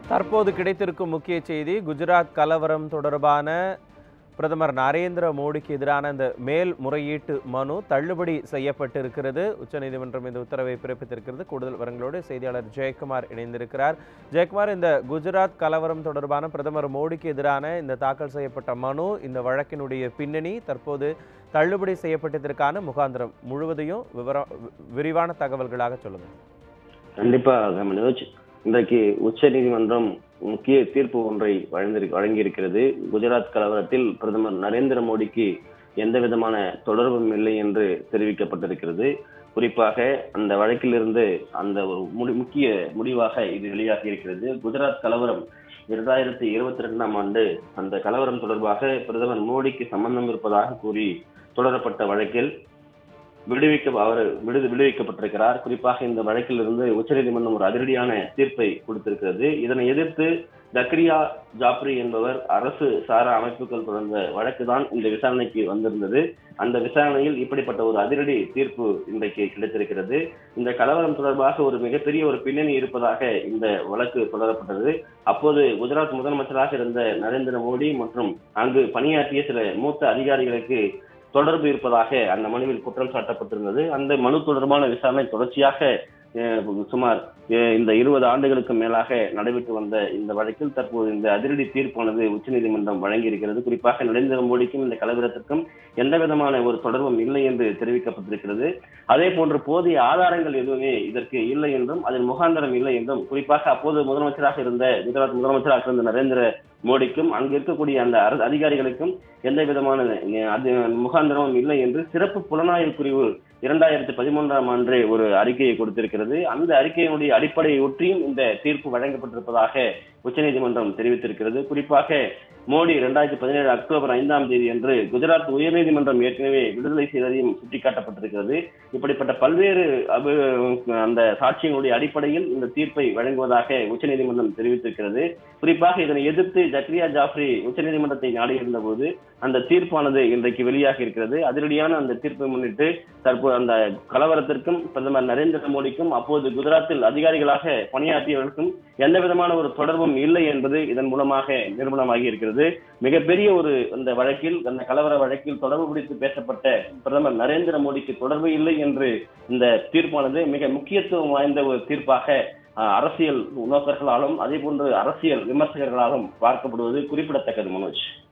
தற்போது கிடைத்திருக்கும் முக்கிய செய்தி குஜராத் கலவரம் தொடர்பான பிரதமர் நரேந்திர மோடிக்கு எதிரான இந்த மேல்முறையீட்டு மனு தள்ளுபடி செய்யப்பட்டிருக்கிறது உச்சநீதிமன்றம் இந்த உத்தரவை பிறப்பித்திருக்கிறது கூடுதல் விவரங்களோடு செய்தியாளர் ஜெயக்குமார் இணைந்திருக்கிறார் ஜெயக்குமார் இந்த குஜராத் கலவரம் தொடர்பான பிரதமர் மோடிக்கு எதிரான இந்த தாக்கல் செய்யப்பட்ட மனு இந்த வழக்கினுடைய பின்னணி தற்போது தள்ளுபடி செய்யப்பட்டதற்கான முகாந்திரம் முழுவதையும் விவரம் விரிவான தகவல்களாக சொல்லுங்கள் கண்டிப்பாக மனோஜ் இன்றைக்கு உச்ச நீதிமன்றம் முக்கிய தீர்ப்பு ஒன்றை வழங்கி வழங்கியிருக்கிறது குஜராத் கலவரத்தில் பிரதமர் நரேந்திர மோடிக்கு எந்த விதமான தொடர்பும் இல்லை என்று தெரிவிக்கப்பட்டிருக்கிறது குறிப்பாக அந்த வழக்கிலிருந்து அந்த ஒரு முடி முக்கிய முடிவாக இது வெளியாகி இருக்கிறது குஜராத் கலவரம் இரண்டாயிரத்தி இருபத்தி ரெண்டாம் ஆண்டு அந்த கலவரம் தொடர்பாக பிரதமர் மோடிக்கு சம்பந்தம் இருப்பதாக கூறி தொடரப்பட்ட வழக்கில் விடுவிக்க அவர் விடுது விடுவிக்கப்பட்டிருக்கிறார் குறிப்பாக இந்த வழக்கில் இருந்து உச்சநீதிமன்றம் ஒரு அதிரடியான தீர்ப்பை கொடுத்திருக்கிறது இதனை எதிர்த்து தக்ரியா ஜாப்ரி என்பவர் அரசு சாரா அமைப்புகள் தொடர்ந்த வழக்கு தான் இந்த விசாரணைக்கு வந்திருந்தது அந்த விசாரணையில் இப்படிப்பட்ட ஒரு அதிரடி தீர்ப்பு இன்றைக்கு கிடைத்திருக்கிறது இந்த கலவரம் தொடர்பாக ஒரு மிகப்பெரிய ஒரு பின்னணி இருப்பதாக இந்த வழக்கு தொடரப்பட்டது அப்போது குஜராத் முதலமைச்சராக இருந்த நரேந்திர மோடி மற்றும் அங்கு பணியாற்றிய சில மூத்த அதிகாரிகளுக்கு தொடர்பு இருப்பதாக அந்த மனுவில் குற்றம் சாட்டப்பட்டிருந்தது அந்த மனு தொடர்பான விசாரணை தொடர்ச்சியாக அஹ், சுமார் அஹ், இந்த இருபது ஆண்டுகளுக்கு மேலாக நடைபெற்று வந்த இந்த வழக்கில் தற்போது இந்த அதிரடி தீர்ப்பானது உச்சநீதிமன்றம் வழங்கியிருக்கிறது குறிப்பாக நரேந்திர மோடிக்கும் இந்த கலவரத்திற்கும் எந்த விதமான ஒரு தொடர்பும் இல்லை என்று தெரிவிக்கப்பட்டிருக்கிறது அதே போன்று போதிய ஆதாரங்கள் எதுவுமே இதற்கு இல்லை என்றும் அதில் முகாந்தரம் இல்லை என்றும் குறிப்பாக அப்போது முதலமைச்சராக இருந்த குஜராத் முதலமைச்சராக இருந்த நரேந்திர மோடிக்கும் அங்கு இருக்கக்கூடிய அந்த அர- அதிகாரிகளுக்கும் எந்த விதமான அஹ், அது முகாந்திரமும் இல்லை என்று சிறப்பு புலனாய்வு பிரிவு இரண்டாயிரத்தி பதிமூன்றாம் ஆண்டு ஒரு அறிக்கையை கொடுத்திருக்கிறது அந்த அறிக்கையினுடைய அடிப்படையை ஒற்றியும் இந்த தீர்ப்பு வழங்கப்பட்டிருப்பதாக உச்சநீதிமன்றம் தெரிவித்திருக்கிறது குறிப்பாக மோடி இரண்டாயிரத்தி பதினேழு அக்டோபர் ஐந்தாம் தேதி அன்று குஜராத் உயர்நீதிமன்றம் ஏற்கனவே விடுதலை செய்ததையும் சுட்டிக்காட்டப்பட்டிருக்கிறது இப்படிப்பட்ட பல்வேறு அபு அந்த சாட்சியினுடைய அடிப்படையில் இந்த தீர்ப்பை வழங்குவதாக உச்சநீதிமன்றம் தெரிவித்திருக்கிறது குறிப்பாக இதனை எதிர்த்து ஜக்ரியா ஜாஃப்ரி உச்சநீதிமன்றத்தை நாடியிருந்த போது அந்த தீர்ப்பானது இன்றைக்கு வெளியாகி இருக்கிறது அதிரடியான அந்த தீர்ப்பை முன்னிட்டு தற்போது அந்த கலவரத்திற்கும் பிரதமர் நரேந்திர மோடிக்கும் அப்போது குஜராத்தில் அதிகாரிகளாக பணியாற்றியவர்களுக்கும் எந்த விதமான ஒரு தொடர்பும் இல்லை என்பது இதன் மூலமாக நிரூபணமாகி இருக்கிறது மிகப்பெரிய ஒரு அந்த வழக்கில் அந்த கலவர வழக்கில் தொடர்பு பிடித்து பேசப்பட்ட பிரதமர் நரேந்திர மோடிக்கு தொடர்பு இல்லை என்று இந்த தீர்ப்பானது மிக முக்கியத்துவம் வாய்ந்த ஒரு தீர்ப்பாக அஹ், அரசியல் நோக்கர்களாலும் அதே போன்று அரசியல் விமர்சகர்களாலும் பார்க்கப்படுவது குறிப்பிடத்தக்கது மனோஜ்